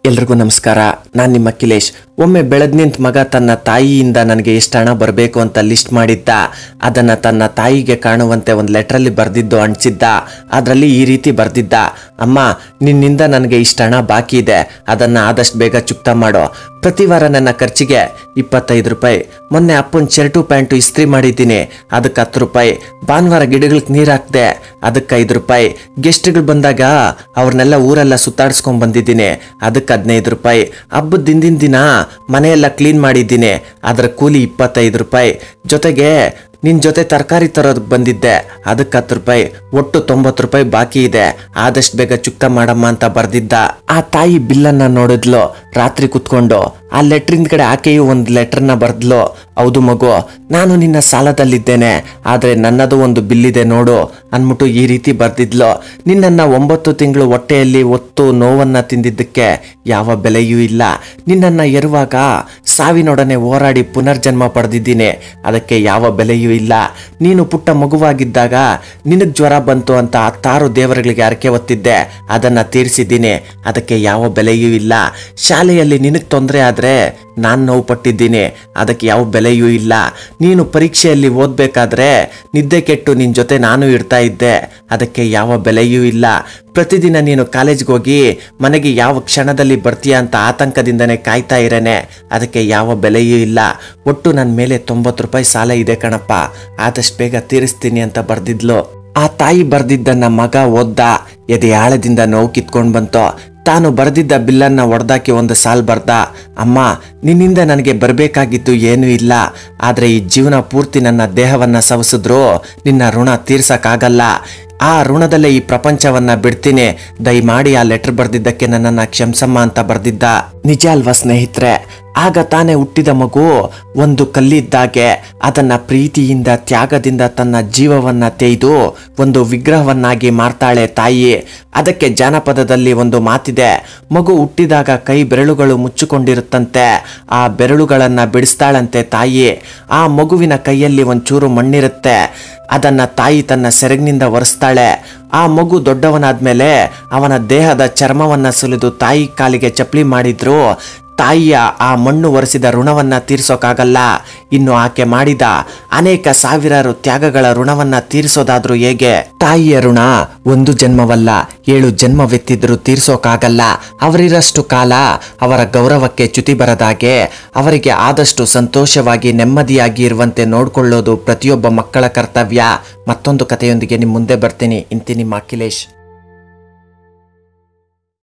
ಎಲ್ರಿಗೂ ನಮಸ್ಕಾರ ನಾನು ನಿಮ್ಮ ಅಖಿಲೇಶ್ ಒಮ್ಮೆ ಬೆಳೆದ್ ನಿಂತ ಮಗ ತನ್ನ ತಾಯಿಯಿಂದ ನನಗೆ ಎಷ್ಟು ಹಣ ಬರಬೇಕು ಅಂತ ಲಿಸ್ಟ್ ಮಾಡಿದ್ದ ಅದನ್ನ ತನ್ನ ತಾಯಿಗೆ ಕಾಣುವಂತೆ ಒಂದು ಲೆಟ್ರಲ್ಲಿ ಬರೆದಿದ್ದು ಅಂಟಿಸಿದ್ದ ಅದರಲ್ಲಿ ಈ ರೀತಿ ಬರೆದಿದ್ದ ಅಮ್ಮ ನಿನ್ನಿಂದ ನನಗೆ ಇಷ್ಟು ಹಣ ಬಾಕಿ ಇದೆ ಅದನ್ನ ಆದಷ್ಟು ಬೇಗ ಚುಕ್ತ ಮಾಡೋ ಪ್ರತಿ ವಾರ ನನ್ನ ಖರ್ಚಿಗೆ ಇಪ್ಪತ್ತೈದು ರೂಪಾಯಿ ಮೊನ್ನೆ ಅಪ್ಪನ ಶರ್ಟು ಪ್ಯಾಂಟು ಇಸ್ತ್ರಿ ಮಾಡಿದ್ದೀನಿ ಅದಕ್ಕೆ ಹತ್ತು ರೂಪಾಯಿ ಭಾನುವಾರ ಗಿಡಗಳಿಗೆ ನೀರು ಹಾಕ್ದೆ ಅದಕ್ಕೆ ಐದು ರೂಪಾಯಿ ಗೆಸ್ಟ್ಗಳು ಬಂದಾಗ ಅವ್ರನ್ನೆಲ್ಲ ಊರೆಲ್ಲ ಸುತ್ತಾಡ್ಸ್ಕೊಂಡ್ ಬಂದಿದ್ದೀನಿ ಅದಕ್ಕೆ ಹದಿನೈದು ರೂಪಾಯಿ ಹಬ್ಬದ ದಿನದಿನ ದಿನ ಮನೆಯೆಲ್ಲ ಕ್ಲೀನ್ ಮಾಡಿದ್ದೀನಿ ಅದರ ಕೂಲಿ ಇಪ್ಪತ್ತೈದು ರೂಪಾಯಿ ಜೊತೆಗೆ ನಿನ್ನ ಜೊತೆ ತರಕಾರಿ ತರೋದಕ್ಕೆ ಬಂದಿದ್ದೆ ಅದಕ್ಕೆ ಹತ್ತು ರೂಪಾಯಿ ಒಟ್ಟು ತೊಂಬತ್ತು ರೂಪಾಯಿ ಬಾಕಿ ಇದೆ ಆದಷ್ಟು ಬೇಗ ಚುಕ್ತ ಮಾಡಮ್ಮ ಅಂತ ಬರ್ದಿದ್ದ ಆ ತಾಯಿ ಬಿಲ್ಲನ್ನ ನೋಡಿದ್ಲು ರಾತ್ರಿ ಕುತ್ಕೊಂಡು ಆ ಲೆಟ್ರಿನ ಕಡೆ ಆಕೆಯು ಒಂದು ಲೆಟರ್ನ ಬರ್ದ್ಲು ಹೌದು ಮಗು ನಾನು ನಿನ್ನ ಸಾಲದಲ್ಲಿದ್ದೇನೆ ಆದರೆ ನನ್ನದು ಒಂದು ಬಿಲ್ಲಿದೆ ನೋಡು ಅನ್ಬಿಟ್ಟು ಈ ರೀತಿ ಬರ್ದಿದ್ಲು ನಿನ್ನನ್ನ ಒಂಬತ್ತು ತಿಂಗಳು ಹೊಟ್ಟೆಯಲ್ಲಿ ಒತ್ತು ನೋವನ್ನ ತಿಂದಿದ್ದಕ್ಕೆ ಯಾವ ಬೆಲೆಯೂ ಇಲ್ಲ ನಿನ್ನನ್ನ ಎರುವಾಗ ಸಾವಿನೊಡನೆ ಹೋರಾಡಿ ಪುನರ್ಜನ್ಮ ಪಡೆದಿದ್ದೀನಿ ಅದಕ್ಕೆ ಯಾವ ಬೆಲೆಯೂ ಇಲ್ಲ ನೀನು ಪುಟ್ಟ ಮಗುವಾಗಿದ್ದಾಗ ನಿನಗೆ ಜ್ವರ ಬಂತು ಅಂತ ಹತ್ತಾರು ದೇವರುಗಳಿಗೆ ಅರಕೆ ಹೊತ್ತಿದ್ದೆ ಅದನ್ನ ತೀರಿಸಿದ್ದೀನಿ ಅದಕ್ಕೆ ಯಾವ ಬೆಲೆಯೂ ಇಲ್ಲ ಶಾಲೆಯಲ್ಲಿ ನಿನಗೆ ತೊಂದರೆ ಆದರೆ ನಾನು ನೋವು ಪಟ್ಟಿದ್ದೀನಿ ಅದಕ್ಕೆ ಯಾವ ಬೆಲೆಯೂ ಇಲ್ಲ ನೀನು ಪರೀಕ್ಷೆಯಲ್ಲಿ ಓದಬೇಕಾದ್ರೆ ನಿದ್ದೆ ಕೆಟ್ಟು ನಿನ್ನ ಜೊತೆ ನಾನು ಇರ್ತಾ ಇದ್ದೆ ಅದಕ್ಕೆ ಯಾವ ಬೆಲೆಯೂ ಇಲ್ಲ ಪ್ರತಿದಿನ ನೀನು ಕಾಲೇಜ್ಗೆ ಹೋಗಿ ಮನೆಗೆ ಯಾವ ಕ್ಷಣದಲ್ಲಿ ಬರ್ತೀಯ ಅಂತ ಆತಂಕದಿಂದನೇ ಕಾಯ್ತಾ ಇರೇನೆ ಅದಕ್ಕೆ ಯಾವ ಬೆಲೆಯೂ ಇಲ್ಲ ಒಟ್ಟು ನನ್ನ ಮೇಲೆ ತೊಂಬತ್ತು ರೂಪಾಯಿ ಸಾಲ ಇದೆ ಕಣಪ್ಪ ಆದಷ್ಟು ಬೇಗ ತೀರಿಸ್ತೀನಿ ಅಂತ ಬರ್ದಿದ್ಲು ಆ ತಾಯಿ ಬರ್ದಿದ್ದನ್ನ ಮಗ ಓದ್ದ ಎದೆ ಆಳದಿಂದ ನೋವು ಕಿತ್ಕೊಂಡು ಬಂತು ತಾನು ಬರೆದಿದ್ದ ಬಿಲ್ಲನ್ನ ಒಡೆದಾಕಿ ಒಂದು ಸಾಲ್ ಬರ್ದ ಅಮ್ಮ ನಿನ್ನಿಂದ ನನಗೆ ಬರಬೇಕಾಗಿದ್ದು ಏನೂ ಇಲ್ಲ ಆದರೆ ಈ ಜೀವನ ಪೂರ್ತಿ ನನ್ನ ದೇಹವನ್ನ ಸವಸಿದ್ರು ನಿನ್ನ ಋಣ ತೀರ್ಸಕ್ಕಾಗಲ್ಲ ಆ ಋಣದಲ್ಲೇ ಈ ಪ್ರಪಂಚವನ್ನ ಬಿಡ್ತೀನಿ ದಯಮಾಡಿ ಆ ಲೆಟರ್ ಬರ್ದಿದ್ದಕ್ಕೆ ನನ್ನನ್ನ ಕ್ಷಮಿಸಮ್ಮ ಅಂತ ಬರ್ದಿದ್ದ ನಿಜ ಅಲ್ವಾ ಸ್ನೇಹಿತರೆ ಆಗ ತಾನೇ ಹುಟ್ಟಿದ ಮಗು ಒಂದು ಕಲ್ಲಿದ್ದಾಗೆ ಅದನ್ನ ಪ್ರೀತಿಯಿಂದ ತ್ಯಾಗದಿಂದ ತನ್ನ ಜೀವವನ್ನ ತೆಗೆದು ಒಂದು ವಿಗ್ರಹವನ್ನಾಗಿ ಮಾಡ್ತಾಳೆ ತಾಯಿ ಅದಕ್ಕೆ ಜಾನಪದದಲ್ಲಿ ಒಂದು ಮಾತಿದೆ ಮಗು ಹುಟ್ಟಿದಾಗ ಕೈ ಬೆರಳುಗಳು ಮುಚ್ಚಿಕೊಂಡಿರುತ್ತಂತೆ ಆ ಬೆರಳುಗಳನ್ನ ಬಿಡಿಸ್ತಾಳಂತೆ ತಾಯಿ ಆ ಮಗುವಿನ ಕೈಯಲ್ಲಿ ಒಂಚೂರು ಮಣ್ಣಿರುತ್ತೆ ಅದನ್ನ ತಾಯಿ ತನ್ನ ಸೆರಗಿನಿಂದ ಒರೆಸ್ತಾಳೆ ಆ ಮಗು ದೊಡ್ಡವನಾದ್ಮೇಲೆ ಅವನ ದೇಹದ ಚರ್ಮವನ್ನ ಸುಲಿದು ತಾಯಿ ಕಾಲಿಗೆ ಚಪ್ಪಲಿ ಮಾಡಿದ್ರು ತಾಯಿಯ ಆ ಮಣ್ಣು ಒರೆಸಿದ ಋಣವನ್ನ ತೀರ್ಸೋಕ್ಕಾಗಲ್ಲ ಇನ್ನು ಆಕೆ ಮಾಡಿದ ಅನೇಕ ಸಾವಿರಾರು ತ್ಯಾಗಗಳ ಋಣವನ್ನ ತೀರಿಸೋದಾದ್ರೂ ಹೇಗೆ ತಾಯಿಯ ಋಣ ಒಂದು ಜನ್ಮವಲ್ಲ ಏಳು ಜನ್ಮವೆತ್ತಿದ್ರೂ ತೀರ್ಸೋಕ್ಕಾಗಲ್ಲ ಅವರಿರಷ್ಟು ಕಾಲ ಅವರ ಗೌರವಕ್ಕೆ ಚ್ಯುತಿ ಬರದಾಗೆ ಅವರಿಗೆ ಆದಷ್ಟು ಸಂತೋಷವಾಗಿ ನೆಮ್ಮದಿಯಾಗಿ ಇರುವಂತೆ ನೋಡ್ಕೊಳ್ಳೋದು ಪ್ರತಿಯೊಬ್ಬ ಮಕ್ಕಳ ಕರ್ತವ್ಯ ಮತ್ತೊಂದು ಕಥೆಯೊಂದಿಗೆ ನಿಮ್ಮ ಮುಂದೆ ಬರ್ತೀನಿ ಇಂತಿ ನಿಮ್ಮ ಅಖಿಲೇಶ್